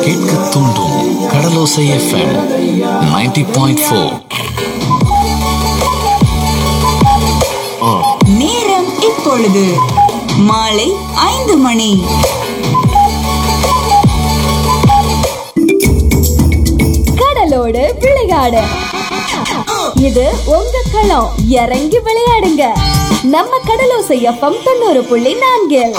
கேட்க தூண்டும் கடலோசை FM 90.4 point four நேரம் இப்பொழுது மாலை ஐந்து மணி கடலோடு விளையாடு இது உங்க களம் இறங்கி விளையாடுங்க நம்ம கடலோசை எஃப்எம் தொண்ணூறு புள்ளி நான்கில்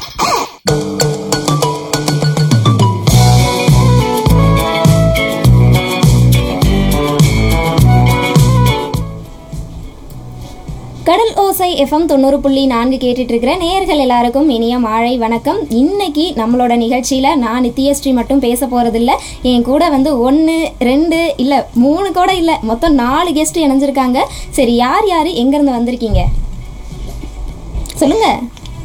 கடல் ஓசை எஃப்எம் தொண்ணூறு புள்ளி நான்கு கேட்டுட்டு இருக்கிற நேயர்கள் எல்லாருக்கும் இனிய மாழை வணக்கம் இன்னைக்கு நம்மளோட நிகழ்ச்சியில நான் நித்யஸ்ரீ மட்டும் பேச போறதில்ல என் கூட வந்து ஒன்று ரெண்டு இல்லை மூணு கூட இல்லை மொத்தம் நாலு கெஸ்ட் இணைஞ்சிருக்காங்க சரி யார் யார் எங்கேருந்து வந்திருக்கீங்க சொல்லுங்க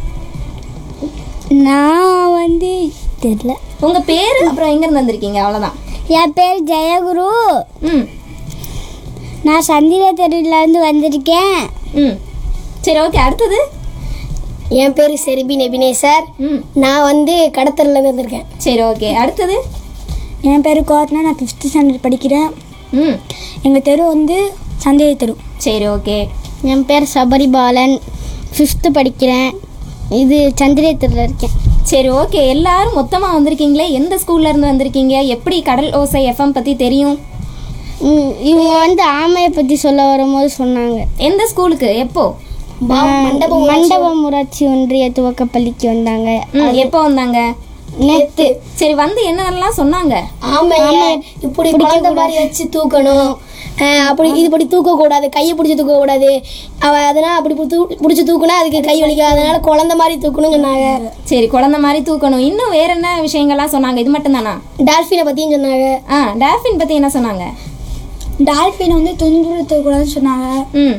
நான் வந்து தெரியல உங்க பேர் அப்புறம் எங்கேருந்து வந்திருக்கீங்க அவ்வளோதான் என் பேர் ஜெயகுரு ம் நான் சந்திர தெருவிலேருந்து வந்திருக்கேன் ம் சரி ஓகே அடுத்தது என் பேர் செரிபின் எபினேசர் ம் நான் வந்து கடத்தூர்லேருந்து வந்திருக்கேன் சரி ஓகே அடுத்தது என் பேர் கோத்னா நான் ஃபிஃப்த்து ஸ்டாண்டர்ட் படிக்கிறேன் ம் எங்கள் தெரு வந்து சந்தேக தெரு சரி ஓகே என் பேர் சபரிபாலன் ஃபிஃப்த்து படிக்கிறேன் இது சந்திரேத்தரில் இருக்கேன் சரி ஓகே எல்லாரும் மொத்தமாக வந்திருக்கீங்களே எந்த ஸ்கூல்ல இருந்து வந்திருக்கீங்க எப்படி கடல் ஓசை எஃப்எம் பற்றி தெரியும் ம், இவங்க வந்து ஆமையை பற்றி சொல்ல வரும்போது சொன்னாங்க எந்த ஸ்கூலுக்கு எப்போ மண்டபம் மண்டபம் ஊராட்சி ஒன்றிய துவக்கப்பள்ளிக்கு வந்தாங்க ம், எப்போ வந்தாங்க நேத்து சரி வந்து என்னென்னலாம் சொன்னாங்க ஆமைய இப்படி குழந்தை மாதிரி வச்சு தூக்கணும் அஹ் அப்படி இது இப்படி தூக்க கூடாது கையை பிடிச்சி தூக்க கூடாது அவ அதனால அப்படி பிடிச்சி தூக்குனா அதுக்கு கை வலிக்கும் அதனால குழந்தை மாதிரி தூக்கணும்னு சொன்னாங்க சரி குழந்தை மாதிரி தூக்கணும் இன்னும் வேற என்ன விஷயங்கள்லாம் சொன்னாங்க இது மட்டும் தானா டால்ஃபினை பத்தியும் சொன்னாங்க ஆ டால்ஃபின் பற்றி என்ன சொன்னாங்க டால்ஃபின் வந்து துன்புறுத்தக்கூடாதுன்னு சொன்னாங்க ம்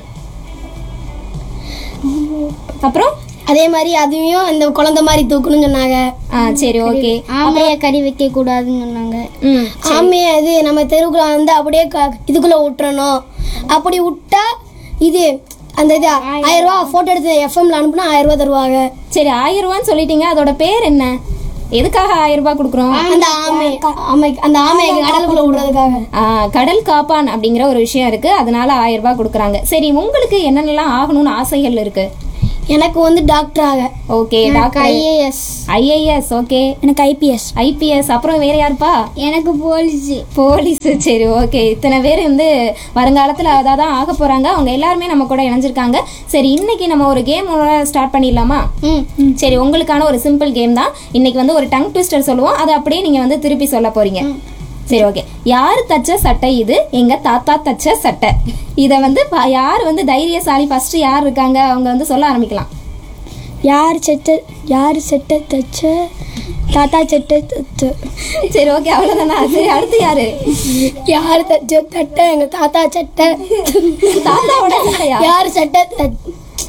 அப்புறம் அதே மாதிரி அதையும் இந்த குழந்தை மாதிரி தூக்கணும்னு சொன்னாங்க ஆ சரி ஓகே ஆமைய கறி வைக்க கூடாதுன்னு சொன்னாங்க ம் ஆமைய இது நம்ம தெருவுக்குள்ள வந்து அப்படியே க- இதுக்குள்ள விட்டுறணும் அப்படி விட்டா இது அந்த இது ஆயிரம் ரூபா போட்டோ எடுத்து எஃப்எம்ல அனுப்புனா ஆயிரம் ரூபா தருவாங்க சரி ஆயிரம் ரூபான்னு சொல்லிட்டீங்க அதோட பேர் என்ன எதுக்காக ஆயிரம் ரூபாய் கொடுக்குறோம் அந்த ஆமை ஆமை அந்த ஆமையை கடலுக்குள்ள விடுறதுக்காக ஆ, கடல் காப்பான் அப்படிங்கிற ஒரு விஷயம் இருக்கு அதனால ஆயிரம் ரூபாய் கொடுக்குறாங்க சரி உங்களுக்கு என்னென்னலாம் ஆகணும்னு ஆசைகள் இருக்கு எனக்கு வந்து டாக்டர் ஆக okay doctor IAS IAS okay எனக்கு ஐபிஎஸ் ஐபிஎஸ் அப்புறம் வேற யாருப்பா எனக்கு போலீஸ் போலீஸ் சரி ஓகே இத்தனை பேர் வந்து வருங்காலத்தில் அதாக தான் ஆக போகிறாங்க அவங்க எல்லாருமே நம்ம கூட இணைஞ்சிருக்காங்க சரி இன்னைக்கு நம்ம ஒரு கேம் ஸ்டார்ட் பண்ணிடலாமா ம் சரி உங்களுக்கான ஒரு சிம்பிள் கேம் தான் இன்னைக்கு வந்து ஒரு டங் ட்விஸ்டர் சொல்லுவோம் அதை அப்படியே நீங்கள் வந்து திருப்பி சொல்ல போறீங்க சரி ஓகே யார் தச்ச சட்டை இது எங்க தாத்தா தச்ச சட்டை இதை வந்து ப- யார் வந்து தைரியசாலி ஃபர்ஸ்ட் யார் இருக்காங்க அவங்க வந்து சொல்ல ஆரம்பிக்கலாம் யார் செட்ட யார் செட்ட தச்ச தாத்தா செட்ட தச்ச சரி ஓகே அவ்வளோதானா சரி அடுத்து யாரு யார் தச்ச தட்டை எங்க தாத்தா சட்டை தாத்தாவோட சட்டையா யார் சட்டை தச்-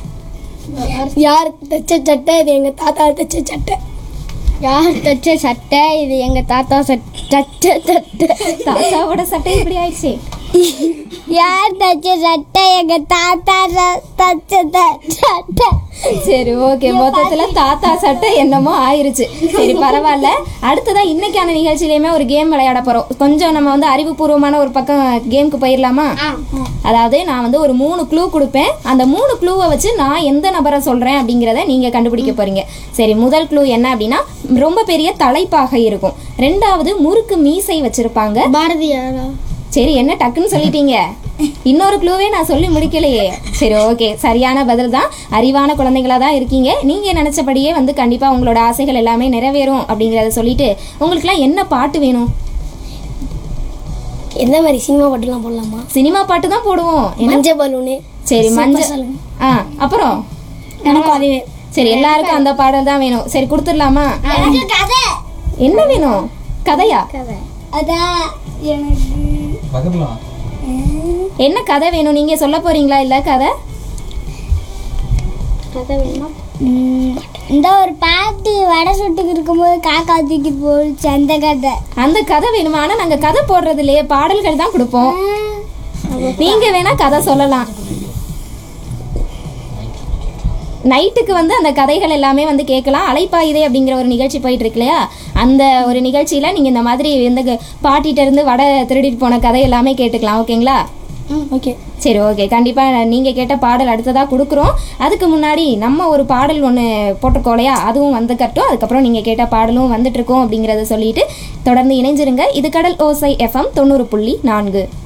யார் தச்ச சட்டை இது எங்க தாத்தா தச்ச சட்டை யார் தச்ச சட்டை இது எங்க தாத்தா சட்- தச்ச சட்டை தாத்தாவோட சட்டை இப்படி ஆயிடுச்சு யார் தச்ச சட்டை எங்க தாத்தா ர- தச்ச த- சட்டை சரி ஓகே மொத்தத்துல தாத்தா சட்டை என்னமோ ஆயிருச்சு சரி பரவாயில்ல அடுத்ததா இன்னைக்கான நிகழ்ச்சியிலயுமே ஒரு கேம் விளையாட போறோம் கொஞ்சம் நம்ம வந்து அறிவுபூர்வமான ஒரு பக்கம் கேமுக்கு போயிடலாமா அதாவது நான் வந்து ஒரு மூணு க்ளூ கொடுப்பேன் அந்த மூணு க்ளூவை வச்சு நான் எந்த நபரை சொல்றேன் அப்படிங்கிறத நீங்க கண்டுபிடிக்க போறீங்க சரி முதல் க்ளூ என்ன அப்படின்னா ரொம்ப பெரிய தலைப்பாக இருக்கும் ரெண்டாவது முறுக்கு மீசை வச்சிருப்பாங்க பாரதியாரா சரி என்ன டக்குன்னு சொல்லிட்டீங்க இன்னொரு க்ளூவே நான் சொல்லி முடிக்கலையே சரி ஓகே சரியான பதில் தான் அறிவான குழந்தைங்களா தான் இருக்கீங்க நீங்க நினைச்சபடியே வந்து கண்டிப்பா உங்களோட ஆசைகள் எல்லாமே நிறைவேறும் அப்படிங்கறத சொல்லிட்டு உங்களுக்குலாம் என்ன பாட்டு வேணும் எந்த மாதிரி சினிமா பாட்டுலாம் போடலாமா சினிமா பாட்டு தான் போடுவோம் என்ன மஞ்சள் பலூனு சரி மஞ்சள் ஆ அப்புறம் எனக்கு அதுவே சரி எல்லாருக்கும் அந்த பாடல் தான் வேணும் சரி கொடுத்துடலாமா கதை என்ன வேணும் கதையா அதான் எனக்கு என்ன கதை வேணும் நீங்க சொல்ல போறீங்களா இல்ல கதை கதை வேணுமா இந்த ஒரு பாட்டு வடை சுட்டுக்கு இருக்கும்போது காக்கா தூக்கி போச்சு அந்த கதை அந்த கதை வேணுமா ஆனா நாங்க கதை போடுறது இல்லையே பாடல்கள் தான் கொடுப்போம் நீங்க வேணா கதை சொல்லலாம் நைட்டுக்கு வந்து அந்த கதைகள் எல்லாமே வந்து கேட்கலாம் அலைப்பாயுதே அப்படிங்கிற ஒரு நிகழ்ச்சி போயிட்டு இருக்கு இல்லையா அந்த ஒரு நிகழ்ச்சியில் நீங்கள் இந்த மாதிரி இந்த க- பாட்டிட்ட இருந்து வடை திருடிட்டு போன கதை எல்லாமே கேட்டுக்கலாம் ஓகேங்களா ஓகே சரி ஓகே கண்டிப்பாக நீங்கள் கேட்ட பாடல் அடுத்ததாக கொடுக்குறோம் அதுக்கு முன்னாடி நம்ம ஒரு பாடல் ஒன்று போட்டிருக்கோம் இல்லையா அதுவும் வந்து கட்டும் அதுக்கப்புறம் நீங்கள் கேட்ட பாடலும் வந்துட்டு இருக்கோம் அப்படிங்கிறத சொல்லிட்டு தொடர்ந்து இணைஞ்சிருங்க இது கடல் ஓசை எஃப்எம் தொண்ணூறு புள்ளி நான்கு